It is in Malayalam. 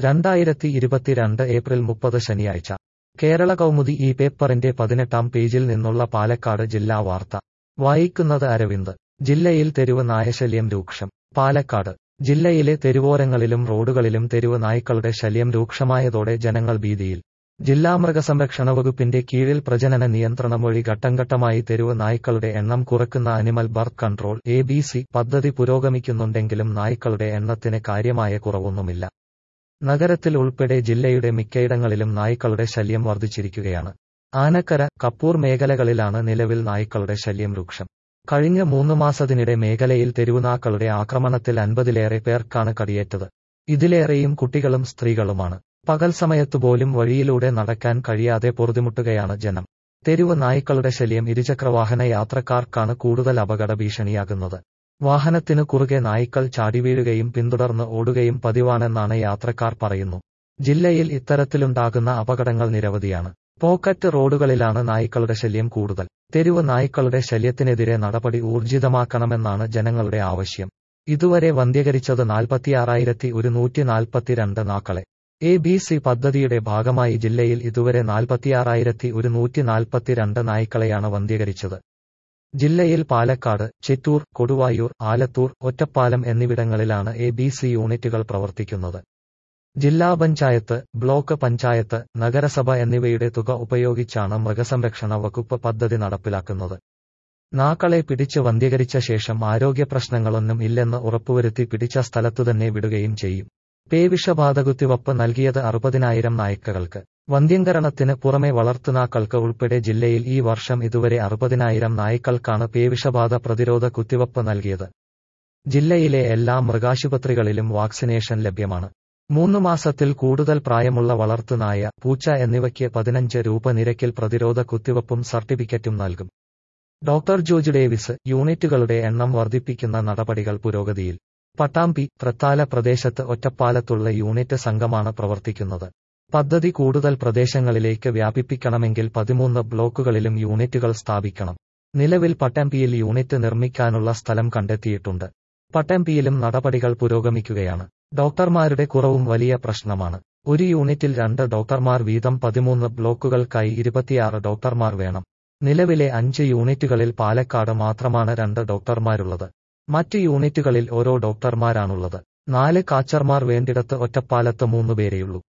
രണ്ടായിരത്തി ഇരുപത്തിരണ്ട് ഏപ്രിൽ മുപ്പത് ശനിയാഴ്ച കേരള കൗമുദി ഈ പേപ്പറിന്റെ പതിനെട്ടാം പേജിൽ നിന്നുള്ള പാലക്കാട് ജില്ലാ വാർത്ത വായിക്കുന്നത് അരവിന്ദ് ജില്ലയിൽ തെരുവ് നായശല്യം രൂക്ഷം പാലക്കാട് ജില്ലയിലെ തെരുവോരങ്ങളിലും റോഡുകളിലും തെരുവ് നായ്ക്കളുടെ ശല്യം രൂക്ഷമായതോടെ ജനങ്ങൾ ഭീതിയിൽ ജില്ലാ മൃഗസംരക്ഷണ വകുപ്പിന്റെ കീഴിൽ പ്രജനന നിയന്ത്രണം വഴി ഘട്ടംഘട്ടമായി തെരുവ് നായ്ക്കളുടെ എണ്ണം കുറക്കുന്ന animal birth control A B C പദ്ധതി പുരോഗമിക്കുന്നുണ്ടെങ്കിലും നായ്ക്കളുടെ എണ്ണത്തിന് കാര്യമായ കുറവൊന്നുമില്ല നഗരത്തിൽ ഉൾപ്പെടെ ജില്ലയുടെ മിക്കയിടങ്ങളിലും നായ്ക്കളുടെ ശല്യം വർദ്ധിച്ചിരിക്കുകയാണ് ആനക്കര കപ്പൂർ മേഖലകളിലാണ് നിലവിൽ നായ്ക്കളുടെ ശല്യം രൂക്ഷം കഴിഞ്ഞ മൂന്ന് മാസത്തിനിടെ മേഖലയിൽ തെരുവുനാക്കളുടെ ആക്രമണത്തിൽ അൻപതിലേറെ പേർക്കാണ് കടിയേറ്റത് ഇതിലേറെയും കുട്ടികളും സ്ത്രീകളുമാണ് പകൽ സമയത്തുപോലും വഴിയിലൂടെ നടക്കാൻ കഴിയാതെ പൊറുതിമുട്ടുകയാണ് ജനം തെരുവ് നായ്ക്കളുടെ ശല്യം ഇരുചക്രവാഹന യാത്രക്കാർക്കാണ് കൂടുതൽ അപകട ഭീഷണിയാകുന്നത് വാഹനത്തിനു കുറുകെ നായ്ക്കൾ ചാടിവീഴുകയും പിന്തുടർന്ന് ഓടുകയും പതിവാണെന്നാണ് യാത്രക്കാർ പറയുന്നു ജില്ലയിൽ ഇത്തരത്തിലുണ്ടാകുന്ന അപകടങ്ങൾ നിരവധിയാണ് പോക്കറ്റ് റോഡുകളിലാണ് നായ്ക്കളുടെ ശല്യം കൂടുതൽ തെരുവ് നായ്ക്കളുടെ ശല്യത്തിനെതിരെ നടപടി ഊർജിതമാക്കണമെന്നാണ് ജനങ്ങളുടെ ആവശ്യം ഇതുവരെ വന്ധ്യകരിച്ചത് നാൽപ്പത്തിയാറായിരത്തി ഒരുന്നൂറ്റി നാൽപ്പത്തിരണ്ട് നാക്കളെ എ ബി സി പദ്ധതിയുടെ ഭാഗമായി ജില്ലയിൽ ഇതുവരെ നാൽപ്പത്തിയാറായിരത്തി ഒരുന്നൂറ്റി നാൽപ്പത്തിരണ്ട് നായ്ക്കളെയാണ് വന്ധ്യകരിച്ചത് ജില്ലയിൽ പാലക്കാട് ചിറ്റൂർ കൊടുവായൂർ ആലത്തൂർ ഒറ്റപ്പാലം എന്നിവിടങ്ങളിലാണ് എ ബി സി യൂണിറ്റുകൾ പ്രവർത്തിക്കുന്നത് ജില്ലാ പഞ്ചായത്ത് ബ്ലോക്ക് പഞ്ചായത്ത് നഗരസഭ എന്നിവയുടെ തുക ഉപയോഗിച്ചാണ് മൃഗസംരക്ഷണ വകുപ്പ് പദ്ധതി നടപ്പിലാക്കുന്നത് നാക്കളെ പിടിച്ച് വന്ധ്യകരിച്ച ശേഷം ആരോഗ്യ പ്രശ്നങ്ങളൊന്നും ഇല്ലെന്ന് ഉറപ്പുവരുത്തി പിടിച്ച സ്ഥലത്തുതന്നെ വിടുകയും ചെയ്യും പേവിഷബാധ കുത്തിവപ്പ് നൽകിയത് അറുപതിനായിരം നായ്ക്കകൾക്ക് വന്ധ്യംകരണത്തിന് പുറമെ വളർത്തുനാക്കൾക്ക് ഉൾപ്പെടെ ജില്ലയിൽ ഈ വർഷം ഇതുവരെ അറുപതിനായിരം നായ്ക്കൾക്കാണ് പേവിഷബാധ പ്രതിരോധ കുത്തിവപ്പ് നൽകിയത് ജില്ലയിലെ എല്ലാ മൃഗാശുപത്രികളിലും വാക്സിനേഷൻ ലഭ്യമാണ് മൂന്ന് മാസത്തിൽ കൂടുതൽ പ്രായമുള്ള വളർത്തുനായ പൂച്ച എന്നിവയ്ക്ക് പതിനഞ്ച് രൂപ നിരക്കിൽ പ്രതിരോധ കുത്തിവപ്പും സർട്ടിഫിക്കറ്റും നൽകും ഡോക്ടർ ജോർജ് ഡേവിസ് യൂണിറ്റുകളുടെ എണ്ണം വർദ്ധിപ്പിക്കുന്ന നടപടികൾ പുരോഗതിയിൽ പട്ടാമ്പി തൃത്താല പ്രദേശത്ത് ഒറ്റപ്പാലത്തുള്ള യൂണിറ്റ് സംഘമാണ് പ്രവർത്തിക്കുന്നത് പദ്ധതി കൂടുതൽ പ്രദേശങ്ങളിലേക്ക് വ്യാപിപ്പിക്കണമെങ്കിൽ പതിമൂന്ന് ബ്ലോക്കുകളിലും യൂണിറ്റുകൾ സ്ഥാപിക്കണം നിലവിൽ പട്ടാമ്പിയിൽ യൂണിറ്റ് നിർമ്മിക്കാനുള്ള സ്ഥലം കണ്ടെത്തിയിട്ടുണ്ട് പട്ടാമ്പിയിലും നടപടികൾ പുരോഗമിക്കുകയാണ് ഡോക്ടർമാരുടെ കുറവും വലിയ പ്രശ്നമാണ് ഒരു യൂണിറ്റിൽ രണ്ട് ഡോക്ടർമാർ വീതം പതിമൂന്ന് ബ്ലോക്കുകൾക്കായി ഇരുപത്തിയാറ് ഡോക്ടർമാർ വേണം നിലവിലെ അഞ്ച് യൂണിറ്റുകളിൽ പാലക്കാട് മാത്രമാണ് രണ്ട് ഡോക്ടർമാരുള്ളത് മറ്റ് യൂണിറ്റുകളിൽ ഓരോ ഡോക്ടർമാരാണുള്ളത് നാല് കാച്ചർമാർ വേണ്ടിടത്ത് ഒറ്റപ്പാലത്ത് മൂന്നുപേരെയുള്ളൂ